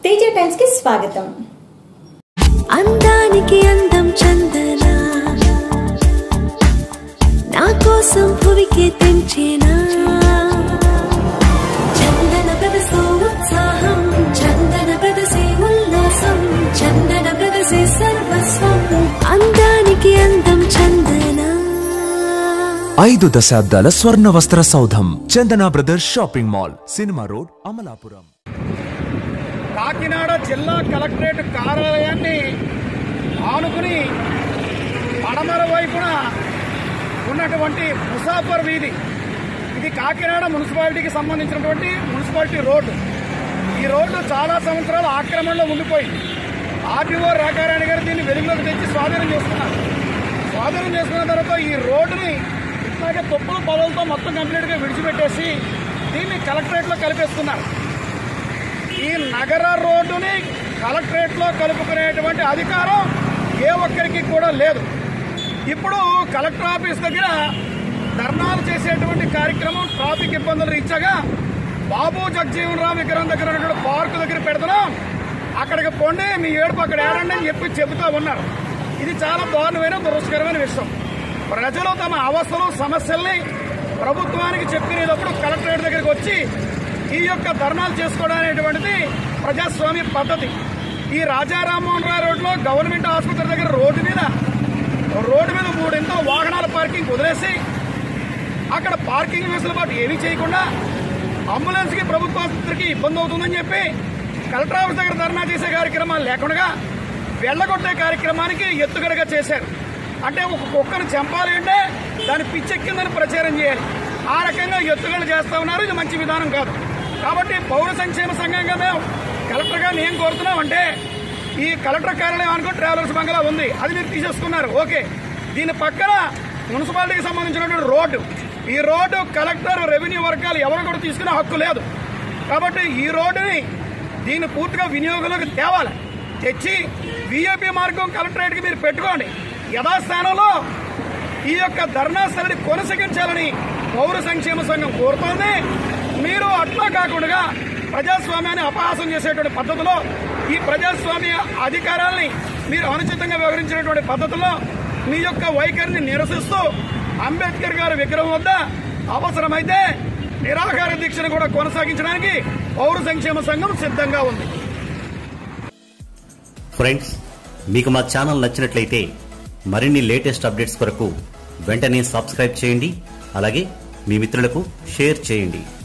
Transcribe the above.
Teja times కి స్వాగతం అందానికి అందం చందన నా కోసం భువికి తెంచేనా చందన ప్రదసే ఉత్సాహం చందన ప్రదసే ఉల్లాసం చందన ప్రదసే సర్వస్వం అందానికి అందం చందన ఐదు దశాబ్దాల స్వర్ణ వస్త్ర సౌధం Chandana brothers shopping mall cinema road Amalapuram Kakinada జిల్లా కలెక్టరేట్ కార్యాలయాన్ని ఆనుకుని పడమర వైపున ఉన్నటువంటి ముసాఫర్ వీధి ఇది కాకినాడ మున్సిపాలిటీకి సంబంధించినటువంటి మున్సిపాలిటీ రోడ్డు ఈ రోడ్డు చాలా సంవత్సరాలు ఆక్రమణలో ఉండిపోయింది ఆర్టీఓ రేఖారాణి గారు దీన్ని వెలుగులోకి తెచ్చి స్వాధీనం చేసుకున్నారు స్వాధీనం చేసుకున్న తర్వాత ఈ రోడ్డుని ఇట్లాగే తొప్పుల పొదలతో మొత్తం కంప్లీట్గా విడిచిపెట్టేసి దీన్ని కలెక్టరేట్లో కలిపేస్తున్నారు ఈ నగర రోడ్డుని కలెక్టరేట్ లో కలుపుకునేటువంటి అధికారం ఏ ఒక్కరికి కూడా లేదు ఇప్పుడు కలెక్టర్ ఆఫీస్ దగ్గర ధర్నాలు చేసేటువంటి కార్యక్రమం ట్రాఫిక్ ఇబ్బందులు రీత్యాగా బాబు జగజీవన్ రామ్ విగ్రహం దగ్గర ఉన్నటువంటి పార్కు దగ్గర పెడుతున్నాం అక్కడికి పొండి మీ ఏడుపు అక్కడ ఏడండి అని చెప్పి చెబుతూ ఉన్నారు ఇది చాలా దారుణమైన దురస్కరమైన విషయం ప్రజలు తమ అవస్థలు సమస్యల్ని ప్రభుత్వానికి చెప్పుకునేటప్పుడు కలెక్టరేట్ దగ్గరికి వచ్చి ఈ యొక్క ధర్నాలు చేసుకోవడం అనేటువంటిది ప్రజాస్వామ్య పద్ధతి ఈ రాజా రామ్మోహన్ రాయ్ రోడ్లో గవర్నమెంట్ ఆసుపత్రి దగ్గర రోడ్డు మీద రోడ్డు మీద మూడింతో వాహనాల పార్కింగ్ వదిలేసి అక్కడ పార్కింగ్ వెసులుబాటు ఏమీ చేయకుండా అంబులెన్స్ కి ప్రభుత్వ ఆసుపత్రికి ఇబ్బంది అవుతుందని చెప్పి కలెక్టర్ ఆఫీస్ దగ్గర ధర్నా చేసే కార్యక్రమాలు లేకుండా వెళ్ళగొట్టే కార్యక్రమానికి ఎత్తుగడగా చేశారు అంటే ఒక కుక్కను చంపాలి అంటే దాని పిచ్చెక్కిందని ప్రచారం చేయాలి ఆ రకంగా ఎత్తుగడ చేస్తా ఉన్నారు ఇది మంచి విధానం కాదు కాబట్టి పౌర సంక్షేమ సంఘంగా మేము కలెక్టర్ గారిని ఏం కోరుతున్నాం అంటే ఈ కలెక్టర్ కార్యాలయం అనుకో ట్రావెలర్స్ బంగ్లా ఉంది అది మీరు తీసేసుకున్నారు ఓకే దీని పక్కన మున్సిపాలిటీకి సంబంధించినటువంటి రోడ్డు ఈ రోడ్డు కలెక్టర్ రెవెన్యూ వర్గాలు ఎవరు కూడా తీసుకునే హక్కు లేదు కాబట్టి ఈ రోడ్డుని దీన్ని పూర్తిగా వినియోగంలోకి తేవాలి తెచ్చి విఐపి మార్గం కలెక్టరేట్కి మీరు పెట్టుకోండి యథాస్థానంలో ఈ యొక్క ధర్నా స్థలిని కొనసాగించాలని పౌర సంక్షేమ సంఘం కోరుతోంది మీరు అట్లా కాకుండా ప్రజాస్వామ్యాన్ని అపహాసం చేసేటువంటి పద్ధతిలో ఈ ప్రజాస్వామ్య అధికారాల్ని మీరు అనుచితంగా వ్యవహరించినటువంటి పద్ధతిలో మీ యొక్క వైఖరిని నిరసిస్తూ అంబేద్కర్ గారి విగ్రహం వద్ద అవసరమైతే నిరాహార దీక్షను కూడా కొనసాగించడానికి పౌర సంక్షేమ సంఘం సిద్ధంగా ఉంది ఫ్రెండ్స్ మీకు మా ఛానల్ నచ్చినట్లయితే మరిన్ని లేటెస్ట్ అప్డేట్స్ కొరకు వెంటనే సబ్స్క్రైబ్ చేయండి అలాగే మీ మిత్రులకు షేర్ చేయండి